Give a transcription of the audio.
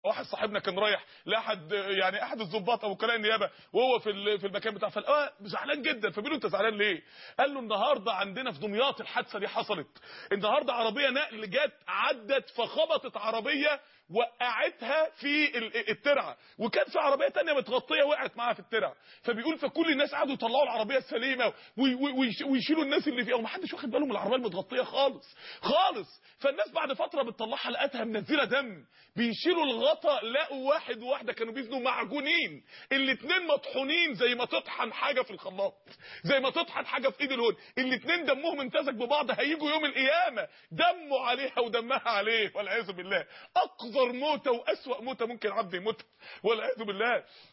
واحد صاحبنا كان رايح لاحد يعني احد الضباط او وكلاء النيابه وهو في ال- في المكان بتاعه فلقاه زعلان جدا فبيقول له انت زعلان ليه قال له النهارده عندنا في دمياط الحادثه دي حصلت النهارده عربيه نقل جت عدت فخبطت عربيه وقعتها في ال- الترعه وكان في عربيه تانية متغطيه وقعت معاها في الترعه فبيقول فكل الناس قعدوا يطلعوا العربيه السليمه وي- وي- ويش- ويشيلوا الناس اللي فيها ومحدش واخد باله من العربيه المتغطيه خالص خالص فالناس بعد فتره بتطلعها لقتها منزله دم بيشيلوا الغطا لقوا واحد وواحده كانوا بيزنوا معجونين الاتنين مطحونين زي ما تطحن حاجه في الخلاط زي ما تطحن حاجه في ايد الهون الاتنين دمهم امتزج ببعض هيجوا يوم القيامه دمه عليها ودمها عليه والعياذ بالله اقذر موته واسوا موته ممكن عبد يموتها والعياذ بالله